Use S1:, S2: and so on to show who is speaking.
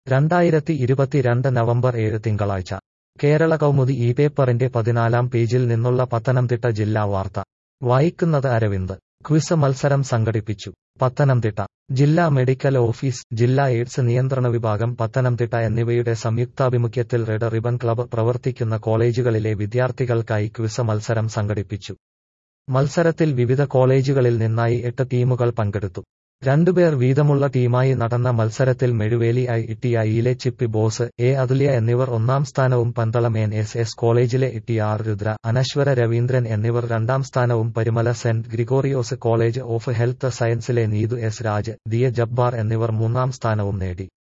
S1: രണ്ടായിരത്തി ഇരുപത്തിരണ്ട് നവംബർ ഏഴ് തിങ്കളാഴ്ച കേരള കൗമുദി ഈ പേപ്പറിന്റെ പതിനാലാം പേജിൽ നിന്നുള്ള പത്തനംതിട്ട ജില്ലാ വാർത്ത വായിക്കുന്നത് അരവിന്ദ് ക്വിസ് മത്സരം സംഘടിപ്പിച്ചു പത്തനംതിട്ട ജില്ലാ മെഡിക്കൽ ഓഫീസ് ജില്ലാ എയ്ഡ്സ് നിയന്ത്രണ വിഭാഗം പത്തനംതിട്ട എന്നിവയുടെ സംയുക്താഭിമുഖ്യത്തിൽ റെഡ് റിബൺ ക്ലബ്ബ് പ്രവർത്തിക്കുന്ന കോളേജുകളിലെ വിദ്യാർത്ഥികൾക്കായി ക്വിസ് മത്സരം സംഘടിപ്പിച്ചു മത്സരത്തിൽ വിവിധ കോളേജുകളിൽ നിന്നായി എട്ട് ടീമുകൾ പങ്കെടുത്തു രണ്ടുപേർ വീതമുള്ള ടീമായി നടന്ന മത്സരത്തിൽ മെഴുവേലി ഐ ടി ഐയിലെ ചിപ്പി ബോസ് എ അതുല്യ എന്നിവർ ഒന്നാം സ്ഥാനവും പന്തളം എൻ എസ് എസ് കോളേജിലെ ടി ആർ രുദ്ര അനശ്വര രവീന്ദ്രൻ എന്നിവർ രണ്ടാം സ്ഥാനവും Parumala saint Gregorios college of health സയൻസിലെ നീതു എസ് രാജ് ദിയ ജബ്ബാർ എന്നിവർ മൂന്നാം സ്ഥാനവും നേടി